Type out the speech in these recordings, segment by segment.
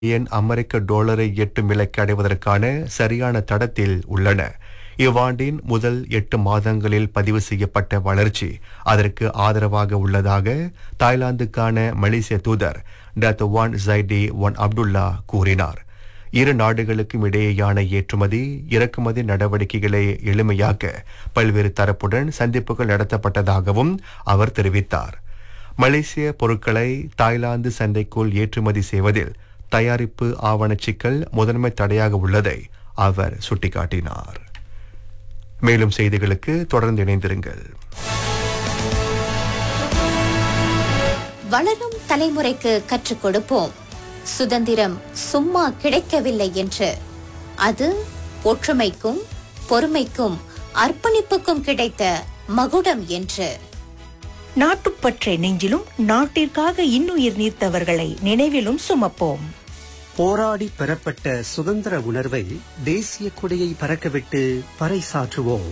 என் அமெரிக்க டாலரை எட்டும் இலக்கை அடைவதற்கான சரியான தடத்தில் உள்ளன இவ்வாண்டின் முதல் எட்டு மாதங்களில் பதிவு செய்யப்பட்ட வளர்ச்சி அதற்கு ஆதரவாக உள்ளதாக தாய்லாந்துக்கான மலேசிய தூதர் Dato Wan Zaidi Wan Abdullah கூறினார் இரு நாடுகளுக்கும் இடையேயான ஏற்றுமதி இறக்குமதி நடவடிக்கைகளை எளிமையாக்க பல்வேறு தரப்புடன் சந்திப்புகள் நடத்தப்பட்டதாகவும் அவர் தெரிவித்தார் மலேசிய பொருட்களை தாய்லாந்து சந்தைக்குள் ஏற்றுமதி செய்வதில் தயாரிப்பு ஆவணச் சிக்கல் முதன்மை தடையாக உள்ளதை அவர் சுட்டிக்காட்டினார் மேலும் செய்திகளுக்கு தொடர்ந்து இணைந்திருங்கள் வளரும் தலைமுறைக்கு கற்றுக் கொடுப்போம் சுதந்திரம் சும்மா கிடைக்கவில்லை என்று அது ஒற்றுமைக்கும் பொறுமைக்கும் அர்ப்பணிப்புக்கும் கிடைத்த மகுடம் என்று நாட்டுப்பற்றை நெஞ்சிலும் நாட்டிற்காக இன்னுயிர் நீர்த்தவர்களை நினைவிலும் சுமப்போம் போராடி பெறப்பட்ட சுதந்திர உணர்வை தேசிய கொடியை பறக்கவிட்டு பறைசாற்றுவோம்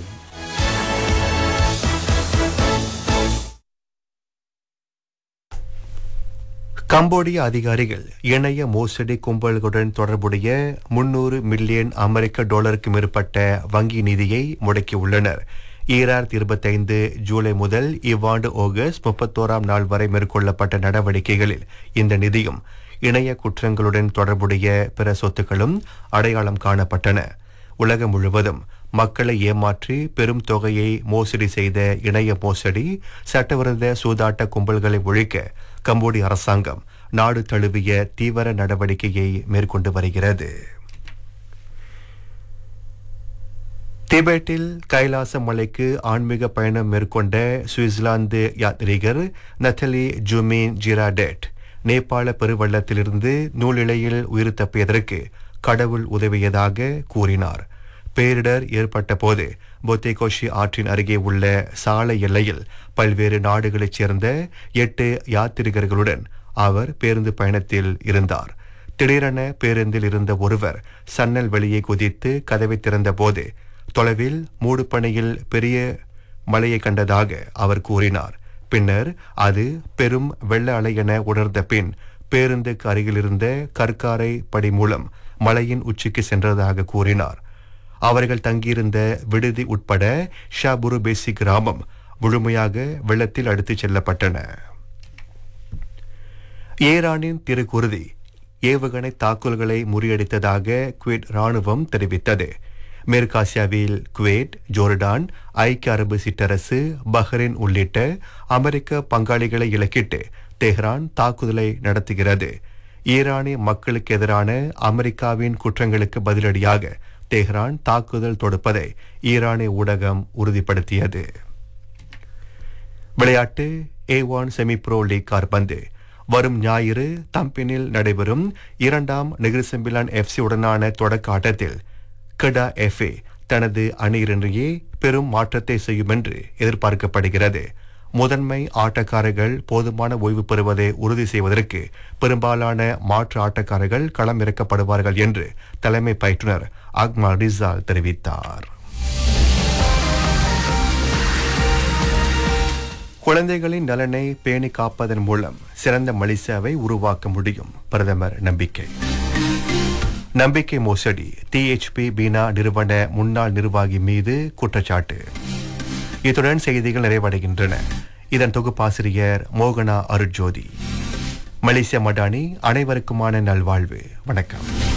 கம்போடிய அதிகாரிகள் இணைய மோசடி கும்பல்களுடன் தொடர்புடைய முன்னூறு மில்லியன் அமெரிக்க டாலருக்கு மேற்பட்ட வங்கி நிதியை முடக்கியுள்ளனர் ஈராயிரத்தி இருபத்தைந்து ஜூலை முதல் இவ்வாண்டு ஆகஸ்ட் முப்பத்தோராம் நாள் வரை மேற்கொள்ளப்பட்ட நடவடிக்கைகளில் இந்த நிதியும் இணைய குற்றங்களுடன் தொடர்புடைய பிற சொத்துக்களும் அடையாளம் காணப்பட்டன உலகம் முழுவதும் மக்களை ஏமாற்றி பெரும் தொகையை மோசடி செய்த இணைய மோசடி சட்டவிரோத சூதாட்ட கும்பல்களை ஒழிக்க கம்போடிய அரசாங்கம் நாடு தழுவிய தீவிர நடவடிக்கையை மேற்கொண்டு வருகிறது திபெட்டில் கைலாச மலைக்கு ஆன்மீக பயணம் மேற்கொண்ட சுவிட்சர்லாந்து யாத்ரீகர் நத்தலி ஜுமின் ஜிராடெட் நேபாள பெருவெள்ளத்திலிருந்து நூலிழையில் உயிர் தப்பியதற்கு கடவுள் உதவியதாக கூறினார் பேரிடர் ஏற்பட்ட போது பொத்தேகோஷி ஆற்றின் அருகே உள்ள சாலை எல்லையில் பல்வேறு நாடுகளைச் சேர்ந்த எட்டு யாத்திரிகர்களுடன் அவர் பேருந்து பயணத்தில் இருந்தார் திடீரென பேருந்தில் இருந்த ஒருவர் சன்னல் வெளியே குதித்து கதவை திறந்தபோது தொலைவில் மூடுபனியில் பெரிய மலையை கண்டதாக அவர் கூறினார் பின்னர் அது பெரும் வெள்ள அலை என உணர்ந்த பின் பேருந்துக்கு அருகில் இருந்த கற்காரை படி மூலம் மலையின் உச்சிக்கு சென்றதாக கூறினார் அவர்கள் தங்கியிருந்த விடுதி உட்பட ஷாபுரு பேசி கிராமம் முழுமையாக வெள்ளத்தில் அடித்துச் செல்லப்பட்டன ஈரானின் திருக்குருதி ஏவுகணை தாக்குதல்களை முறியடித்ததாக குவேட் ராணுவம் தெரிவித்தது மேற்காசியாவில் குவேட் ஜோர்டான் ஐக்கிய அரபு சிற்றரசு பஹ்ரைன் உள்ளிட்ட அமெரிக்க பங்காளிகளை இலக்கிட்டு தெஹ்ரான் தாக்குதலை நடத்துகிறது ஈரானிய மக்களுக்கு எதிரான அமெரிக்காவின் குற்றங்களுக்கு பதிலடியாக தெஹ்ரான் தாக்குதல் தொடுப்பதை ஈரானிய ஊடகம் உறுதிப்படுத்தியது விளையாட்டு A one semi pro league கார்பந்து வரும் ஞாயிறு தம்பினில் நடைபெறும் இரண்டாம் நெகிரிசம்பிலான் எஃப்சி உடனான தொடக்க ஆட்டத்தில் கெடா எஃப்ஏ தனது அணியினரையே பெரும் மாற்றத்தை செய்யும் என்று எதிர்பார்க்கப்படுகிறது முதன்மை ஆட்டக்காரர்கள் போதுமான ஓய்வு பெறுவதை உறுதி செய்வதற்கு பெரும்பாலான மாற்று ஆட்டக்காரர்கள் களமிறக்கப்படுவார்கள் என்று தலைமை பயிற்றுனர் அக்மா ரிசால் தெரிவித்தார் குழந்தைகளின் நலனை பேணி காப்பதன் மூலம் சிறந்த மலேசியாவை உருவாக்க முடியும் பிரதமர் நம்பிக்கை நம்பிக்கை மோசடி டிஎச்பி பீனா நிறுவன முன்னாள் நிர்வாகி மீது குற்றச்சாட்டு இத்துடன் செய்திகள் நிறைவடைகின்றன இதன் தொகுப்பாசிரியர் மோகனா அருட்ஜோதி மலேசிய மடானி அனைவருக்குமான நல்வாழ்வு வணக்கம்